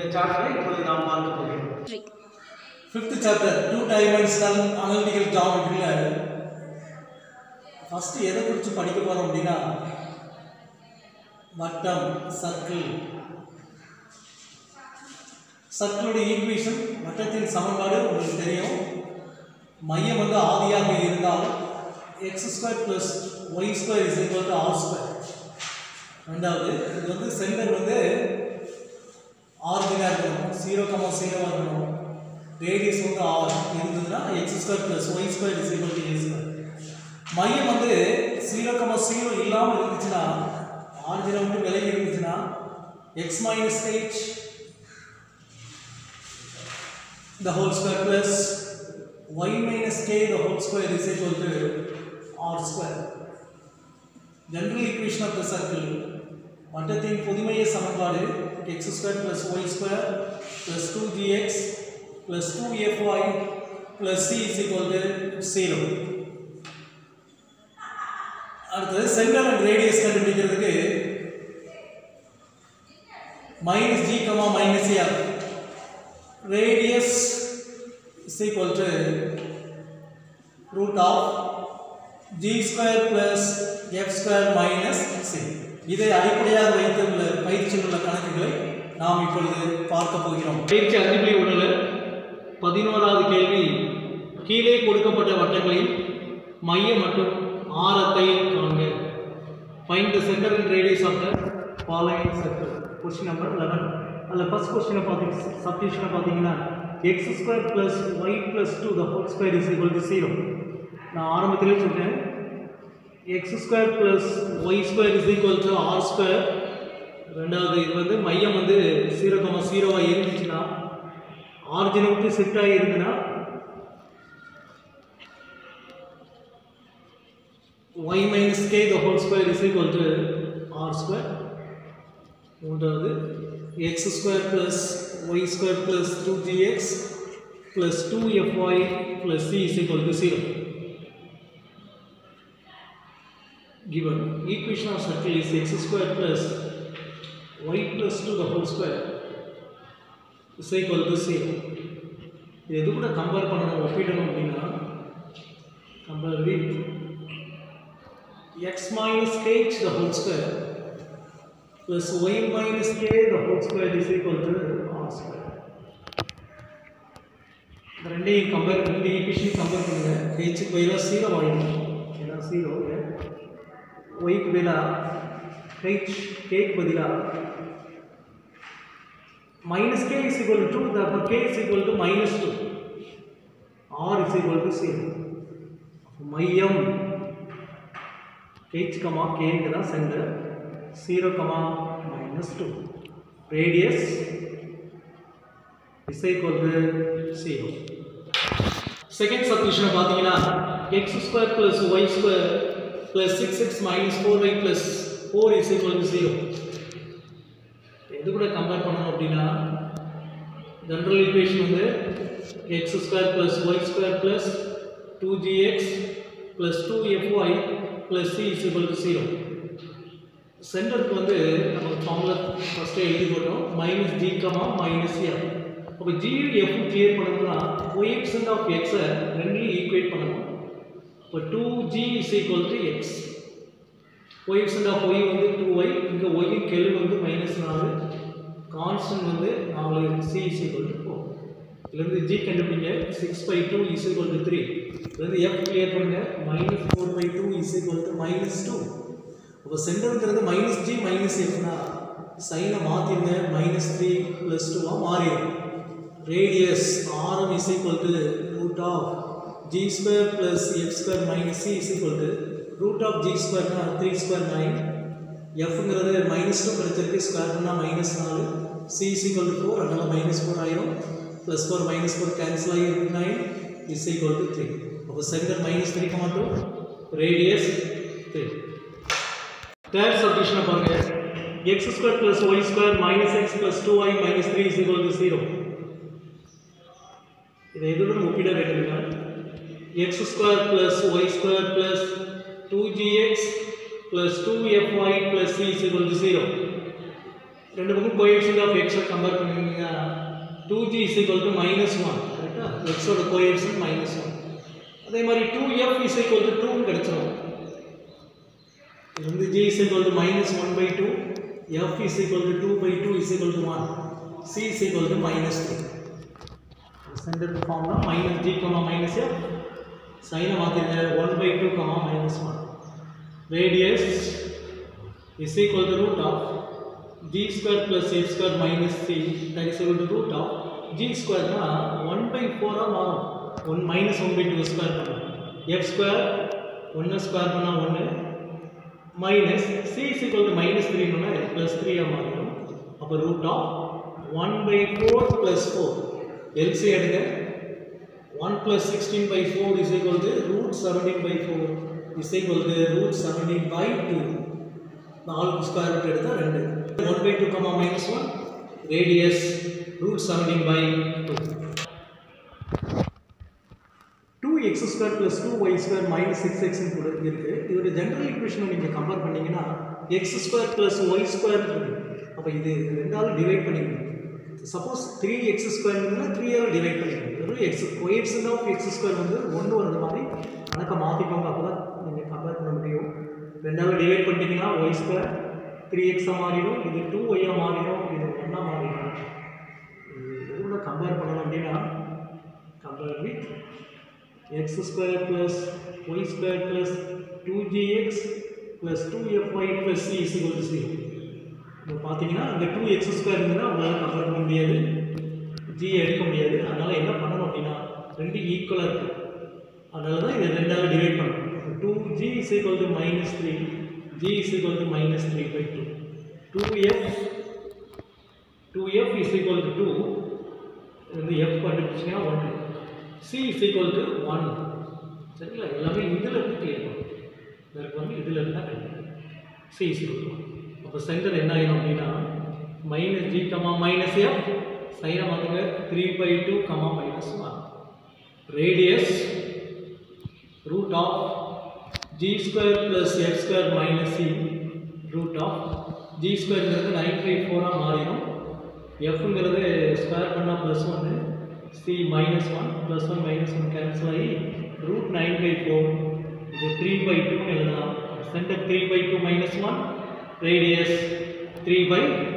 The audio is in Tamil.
இந்த சார்ட்டை இப்பொழுது நாம் பார்க்க போகிறோம் fifth chapter two dimensional analytical ஜாமெட்ரியில் ஃபஸ்ட்டு எதை குறித்து படிக்க போகிறோம் அப்படின்னா வட்டம் சர்க்கிள் சர்க்கிளுடைய ஈக்குவேஷன் வட்டத்தின் சமன்பாடு உங்களுக்கு தெரியும் மையம் வந்து ஆதியாக இருந்தால் x square plus y square is equal to r square ரெண்டாவது இது வந்து சென்டர் வந்து ஆர்ஜினாக இருக்கணும் ஜீரோ கமா ஜீரோவாக இருக்கணும் ரேடியஸ் வந்து ஆர் இருந்ததுன்னா x square plus y square is equal to a square மையம் வந்து ஜீரோ கமா ஜீரோ இல்லாமல் இருந்துச்சுன்னா ஆர்ஜினை விட்டு விலகி இருந்துச்சுன்னா x minus h the whole square plus y minus k the whole square is equal to r square. General equation of the circle வட்டத்தின் பொதுமைய சமன்பாடு x square plus y square plus 2gx plus 2fy plus c is equal to 0. அடுத்தது சென்டர் அண்ட் ரேடியஸ் கண்டுபிடிக்கிறதுக்கு minus G comma minus a radius is equal to root of g square plus f square minus c இதை அடிப்படையாக வைத்துள்ள பயிற்சியில் உள்ள கணக்குகளை நாம் இப்பொழுது பார்க்க போகிறோம் பயிற்சி அஞ்சு புள்ளி ஒன்றில் பதினோராவது கேள்வி கீழே கொடுக்கப்பட்ட வட்டங்களில் மையம் மற்றும் ஆரத்தை காண்க find the centre and radius of the following circle question number eleven அதில் ஃபர்ஸ்ட் கொஸ்டினை பார்த்தீங்க சப்டிஷனை பார்த்தீங்கன்னா x square plus y plus two the whole square is equal to zero நான் ஆரம்பத்திலே சொன்னேன் x square plus y square is equal to r square ரெண்டாவது இது வந்து மையம் வந்து ஜீரோ கமா ஜீரோவாக இருந்துச்சுன்னா ஆரிஜினை விட்டு ஷிஃப்ட் ஆகி இருந்ததுன்னா y minus k the whole square is equal to r square மூன்றாவது x square plus y square plus two g x plus two f y plus c is equal to zero given equation of circle is x square plus y plus 2 the whole square is equal to 0 இது எது கூட கம்பேர் பண்ணணும் ஒப்பிடணும் அப்படின்னா compare with x minus h the whole square plus y minus k the whole square is equal to r square இந்த ரெண்டையும் கம்பேர் ரெண்டு ஈக்குவேஷன் கம்பேர் பண்ணுங்க ஹெச்சுக்கு பதிலாக ஜீரோ வாங்கணும் ஏன்னா ஜீரோ ஒய்க்கு பதிலாக ஹெச் கேக்கு பதிலாக minus k is equal to the k is equal to minus two r is equal to zero மையம் ஹெச் கமா கேக்கு தான் centre zero comma minus two radius is equal to zero second சப்டிஷனை பார்த்தீங்கன்னா x square plus y square plus six x minus four y plus four is equal to zero எது கூட கம்பேர் பண்ணணும் அப்படின்னா ஜென்ரல் ஈக்குவேஷன் வந்து x square plus y square plus two g x plus two f y plus c is equal to zero சென்டருக்கு வந்து நம்ம ஃபார்முலா ஃபஸ்ட்டு எழுதி போட்டோம் minus G comma minus f அப்போ ஜி எஃப் கிளியர் பண்ணணும்னா ஒய்எக்ஸ் ஆஃப் எக்ஸை ரெண்டுலையும் ஈக்குவேட் பண்ணணும் இப்போ two g is equal to x y x of y வந்து டூ ஒய் இங்கே ஒய்யின் கெழு வந்து மைனஸ் நாலு கான்ஸ்டன்ட் வந்து நாலு c is equal to four இதுலேருந்து ஜி கண்டுபிடிங்க six by two is equal to three இதுலேருந்து எஃப் கிளியர் பண்ணுங்க minus four by two is equal to minus two அப்போ சென்டருங்கிறது மைனஸ் ஜி மைனஸ் எஃப்னா சைனை மாற்றிடுங்க மைனஸ் த்ரீ ப்ளஸ் டூவாக மாறிடும் ரேடியஸ் ஆரம் is equal to root of g square plus f square minus c is equal to root of g square னா 3 square 9 fங்கிறது மைனஸ் டூ கிடைச்சிருக்கு ஸ்கொயர் பண்ணால் மைனஸ் நாலு c is equal to four அதனால் மைனஸ் ஃபோர் ஆயிரும் plus four minus four cancel ஆகி nine is equal to three அப்போ centre minus three comma two radius three third சப்டிஷனை பாருங்க x square plus y square minus x plus two y minus three is equal to zero இதை எதுடன் ஒப்பிட வேண்டும் x square plus y square plus 2gx plus 2fy plus c is equal to 0 ரெண்டு பக்கம் கோஎஃபிஷியன்ட் ஆஃப் எக்ஸை கம்பேர் பண்ணிங்கன்னா two g is equal to minus one கரெக்டாக எக்ஸோட கோஎஃபிஷியன்ட் மைனஸ் ஒன் அதே மாதிரி two f is equal to டூன்னு கிடச்சிரும் இது வந்து g is equal to minus one by two f is equal to two by two is equal to one c is equal to minus three centre ஃபார்ம்னா minus G comma minus F சைனை மாற்றிருங்க one by two comma minus one radius is equal to root of G square plus F square minus c that is equal to root of g ஸ்கொயர்னா ஒன் பை ஃபோராக மாறும் one minus one by two square பண்ணும் எஃப் ஸ்கொயர் ஒன்று ஸ்கொயர் பண்ணால் ஒன்று minus c is equal to minus த்ரீனா ப்ளஸ் த்ரீயாக மாறிடும் அப்போ root of one by four plus four LC எடுங்க one plus sixteen by four is equal to root seventeen by four is equal to root seventeen by two நாலு ஸ்கொயர் ரூட் எடுத்தால் ரெண்டு one by two comma minus one radius root seventeen by two two x square plus two y square minus six எக்ஸ்னு கூட இருக்குது இதோட ஜென்ரல் ஈக்குவேஷனை நீங்கள் கம்பேர் பண்ணீங்கன்னா x square plus y square இருக்குது அப்போ இது ரெண்டாலும் டிவைட் பண்ணிக்கணும் சப்போஸ் த்ரீ எக்ஸ் ஸ்கொயர் இருந்ததுன்னா த்ரீயால் டிவைட் பண்ணிக்கணும் வெறும் x coefficient of x square வந்து ஒன்று வந்த மாதிரி கணக்கை மாற்றிக்கோங்க அப்போ தான் நீங்கள் கம்பேர் பண்ண முடியும் ரெண்டாவது டிவைட் பண்ணிட்டீங்கன்னா ஒய் ஸ்கொயர் த்ரீ எக்ஸாக மாறிடும் இது டூ ஒய்யாக மாறிடும் இது ஒன்றா மாறிடும் இது கூட கம்பேர் பண்ணணும் அப்படின்னா compare with x square plus y square plus two g x plus two f y plus c is equal to zero இப்போ பார்த்தீங்கன்னா இந்த டூ எக்ஸ் ஸ்கொயர் இருந்ததுன்னா உங்களால் கம்பேர் பண்ண முடியாது ஜி எடுக்க முடியாது அதனால் என்ன பண்ணணும் அப்படின்னா ரெண்டு ஈக்குவலாக இருக்குது அதனால தான் இதை ரெண்டாவது டிவைட் பண்ணணும் two g is equal to minus three g is equal to minus three by two two f two f is equal to two வந்து எஃப் கண்டுபிடிச்சிங்கன்னா ஒன்று c is equal to one சரிங்களா எல்லாமே இதில் இருந்து கிளியர் பண்ணும் இதற்கு வந்து இதில் இருந்தால் கிடைக்கும் C is equal to one அப்போ சென்டர் என்ன ஆகிடும் அப்படின்னா minus G comma minus F சைனை மாற்றுங்க three by two comma minus one radius root of G square plus F square minus C root of G ஸ்கொயர்ங்கிறது நைன் பை ஃபோராக மாறிடும் எஃப்ங்கிறது ஸ்கொயர் பண்ணால் ப்ளஸ் ஒன்று C minus one plus one minus one cancel ஆகி ரூட் நைன் பை ஃபோர் இது த்ரீ பை டூன்னு எழுதலாம் centre three by two minus one radius three by